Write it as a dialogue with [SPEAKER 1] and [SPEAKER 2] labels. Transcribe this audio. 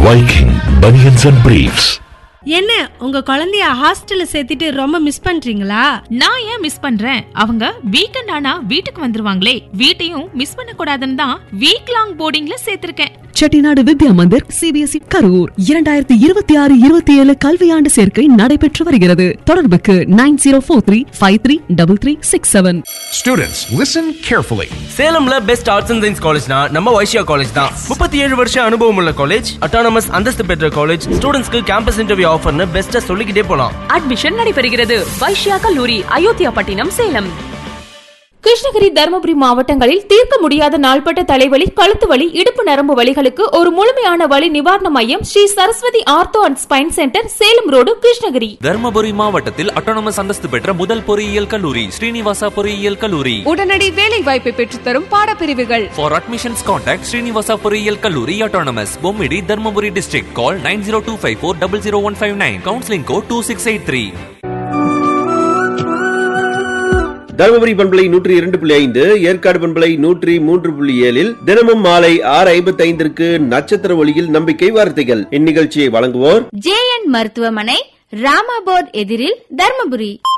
[SPEAKER 1] Viking Bunions and Briefs.
[SPEAKER 2] என்ன உங்க குழந்தைய ஹாஸ்டல்ல சேர்த்துட்டு ரொம்ப மிஸ் பண்றீங்களா
[SPEAKER 3] நான் ஏன் மிஸ் பண்றேன் அவங்க வீக்கெண்ட் ஆனா வீட்டுக்கு வந்துருவாங்களே வீட்டையும் மிஸ் பண்ண கூடாதுன்னு தான் வீக் லாங் போர்டிங்ல சேர்த்திருக்கேன்
[SPEAKER 4] செட்டிநாடு வித்யா மந்திர் சிபிஎஸ்இ கரூர் இரண்டாயிரத்தி இருபத்தி ஆறு இருபத்தி ஏழு கல்வியாண்டு சேர்க்கை நடைபெற்று வருகிறது தொடர்புக்கு nine zero four three five three double three six seven
[SPEAKER 5] Students, listen carefully.
[SPEAKER 6] சேலம்ல பெஸ்ட் ஆர்ட்ஸ் அண்ட் சயின்ஸ் காலேஜ்னா நம்ம வைஷ்யா காலேஜ் தான் முப்பத்தி ஏழு வருஷம் அனுபவம் உள்ள காலேஜ் அட்டானமஸ் அந்தஸ்து பெற்ற காலேஜ் ஸ்டூடெண்ட்ஸ்க்கு கேம்பஸ் இன்டர்வியூ ஆஃபர்னு பெஸ்ட்டா சொல்லிக்கிட்டே போலாம்
[SPEAKER 7] அட்மிஷன் நடைபெறுகிறது வைஷ்யா கல்லூரி அயோத்தியா பட்டினம் சேலம் கிருஷ்ணகிரி தருமபுரி மாவட்டங்களில் தீர்க்க முடியாத நாள்பட்ட தலைவலி கழுத்து வலி இடுப்பு நரம்பு வலிகளுக்கு ஒரு முழுமையான வலி நிவாரண மையம் Sri Saraswathi ortho and spine centre Salem road Krishnagiri
[SPEAKER 8] Dharmapuri மாவட்டத்தில் அட்டானமஸ் அந்தஸ்து பெற்ற முதல் பொறியியல் கல்லூரி ஸ்ரீனிவாசா பொறியியல் கல்லூரி
[SPEAKER 7] உடனடி வேலை வாய்ப்பை பெற்றுத்தரும் பாடப்பிரிவுகள்
[SPEAKER 8] For admissions contact ஸ்ரீனிவாசா பொறியியல் கல்லூரி autonomous Bommidi Dharmapuri district call nine zero two five four double zero one five nine counselling code two six eight three
[SPEAKER 9] Dharmapuri பண்பலை நூற்றி இரண்டு புள்ளி ஐந்து ஏற்காடு பண்பலை நூற்றி மூன்று புள்ளி ஏழில் தினமும் மாலை ஆறு ஐம்பத்தி ஐந்திற்கு நட்சத்திர ஒளியில் நம்பிக்கை வார்த்தைகள் இந்நிகழ்ச்சியை வழங்குவோர்
[SPEAKER 10] ஜேஎன் மருத்துவமனை ராமாபோர்ட் எதிரில் தர்மபுரி